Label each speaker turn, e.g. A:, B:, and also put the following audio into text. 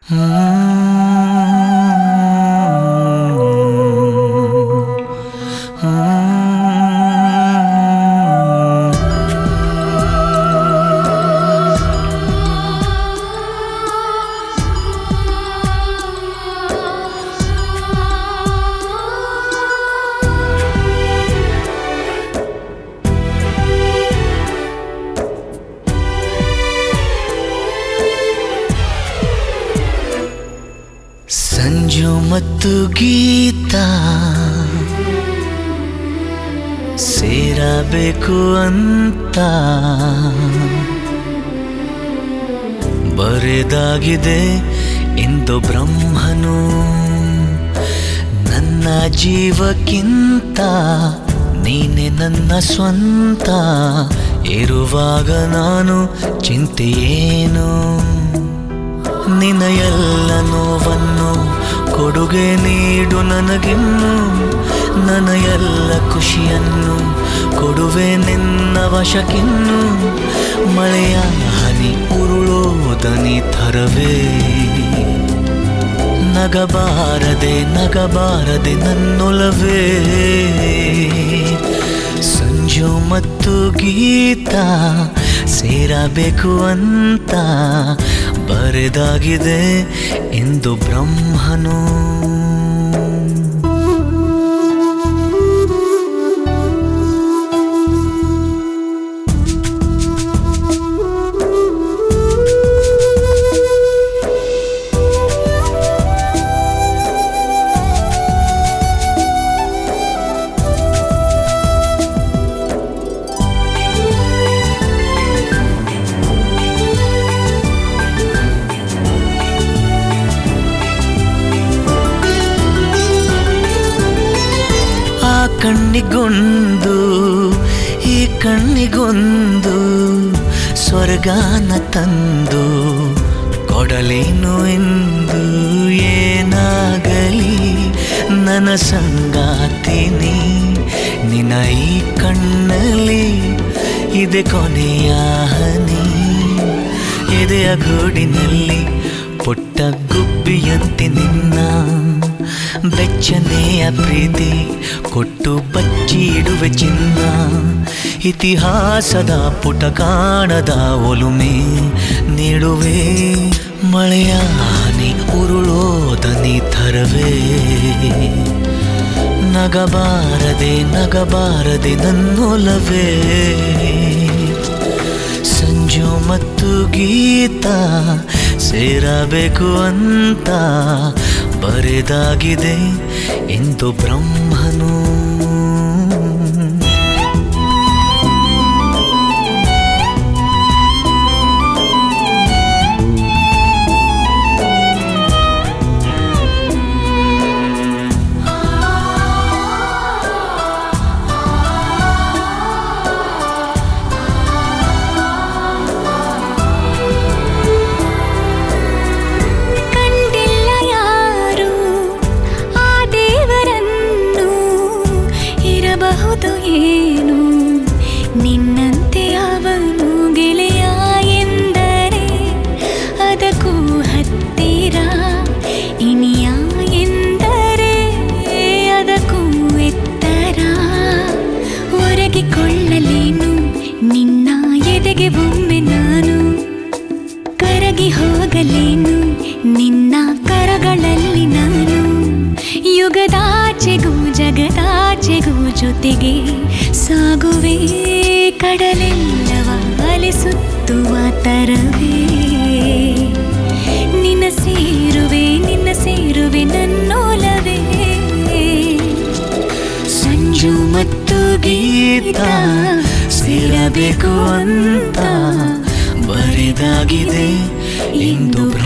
A: ಸಂಜು ಮತ್ತು ಗೀತಾ ಸೇರಬೇಕು ಅಂತ ಬರೆದಾಗಿದೆ ಇಂದು ಬ್ರಹ್ಮನು ನನ್ನ ಜೀವಕ್ಕಿಂತ ನೀನೆ ನನ್ನ ಸ್ವಂತ ಇರುವಾಗ ನಾನು ಚಿಂತೆಯೇನು ನಿನ್ನ ಎಲ್ಲ ನೋವನ್ನು ಕೊಡುಗೆ ನೀಡು ನನಗಿನ್ನು ನನ್ನ ಎಲ್ಲ ಖುಷಿಯನ್ನು ಕೊಡುವೆ ನಿನ್ನ ವಶಕ್ಕಿನ್ನು ಮಳೆಯ ಹನಿ ಉರುಳೋದನಿ ಥರವೇ ನಗಬಾರದೆ ನಗಬಾರದೆ ನನ್ನೊಲವೇ ಸಂಜು ಮತ್ತು ಗೀತಾ ಸೇರಬೇಕು ಅಂತ ಬರೆದಾಗಿದೆ ಎಂದು ಬ್ರಹ್ಮನು ಆ ಕಣ್ಣಿಗೊಂದು ಈ ಕಣ್ಣಿಗೊಂದು ಸ್ವರ್ಗಾನ ತಂದು ಕೊಡಲೇನು ಎಂದು ಏನಾಗಲಿ ನನ್ನ ಸಂಗಾತಿನಿ ನಿನ್ನ ಈ ಕಣ್ಣಲ್ಲಿ ಇದೆ ಕೊನೆಯ ಹನಿ ಎದೆಯ ಗೂಡಿನಲ್ಲಿ ಪುಟ್ಟ ಗುಬ್ಬಿಯಂತೆ ನಿನ್ನ ಬೆಚ್ಚನೆಯ ಪ್ರೀತಿ ಕೊಟ್ಟು ಬಚ್ಚಿ ಇಡುವೆ ಚಿನ್ನ ಇತಿಹಾಸದ ಪುಟ ಕಾಣದ ಒಲುಮೆ ನೀಡುವೆ ಮಳೆಯ ಹನಿ ಉರುಳೋದನಿ ಥರವೇ ನಗಬಾರದೆ ನಗಬಾರದೆ ನನ್ನೊಲವೇ ಸಂಜು ಮತ್ತು ಗೀತಾ ಸೇರಬೇಕು ಅಂತ ಬರೆದಾಗಿದೆ ಎಂದು ಬ್ರಹ್ಮನು
B: ಕಂಡಿಲ್ಲ ಯಾರು ಆ ದೇವರನ್ನು ಇರಬಹುದು ಏನು ನಿನ್ನಂತೆ ಅವನು ಗೆಳೆಯ ಎಂದರೆ ಅದಕ್ಕೂ ಹತ್ತಿರ ಇನಿಯ ಎಂದರೆ ಅದಕ್ಕೂ ಎತ್ತರ ಒರಗಿಕೊಳ್ಳಲೇನು ನಿನ್ನ ಎದೆಗೆ ಒಮ್ಮೆ ನಾನು ಕರಗಿ ಹೋಗಲೇನು ನಿನ್ನ ಕರಗಳಲ್ಲಿ ನಾನು ಯುಗದಾಚೆಗೂ ಜಗದಾಚೆಗೂ ಜೊತೆಗೆ ಸಾಗುವೆ ಕಡಲೆಲ್ಲವ ಅಲಿಸುತ್ತುವ ತರವೇ ನಿನ್ನ ಸೇರುವೆ ನಿನ್ನ ಸೇರುವೆ ನನ್ನೋಲವೇ
A: ಸಂಜು ಮತ್ತು ಗೀತಾ ಸೇರಬೇಕು ಅಂತ ಬರೆದಾಗಿದೆ ಎಂದು